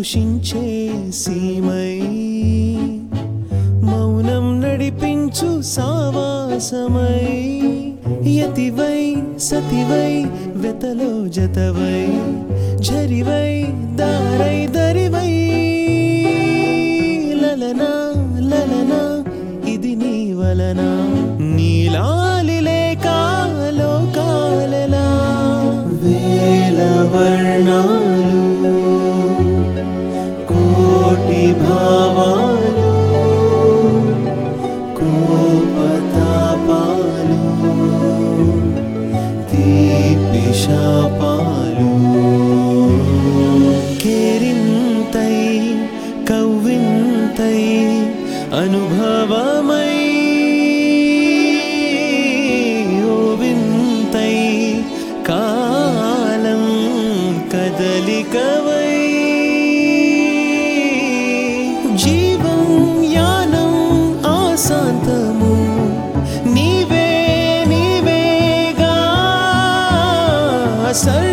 పోషించే సీమై మౌనం నడిపించు సావాసమై యతివై సతివై వెతలో జతవై झरिवै दारै దరివై లలనా లలనా ఇది నీ వలన నీలాలి లేకాలో కాలలా వేల వర్ణాలు కోటి భావాలు కోపతాపాలు తీపి శాపాలు కేరింతై కవ్వింతై అనుభవమై ఓ వింతై కాలం కదలికవై జీవం యానం ఆశాంతము నీవే నీవేగా సర్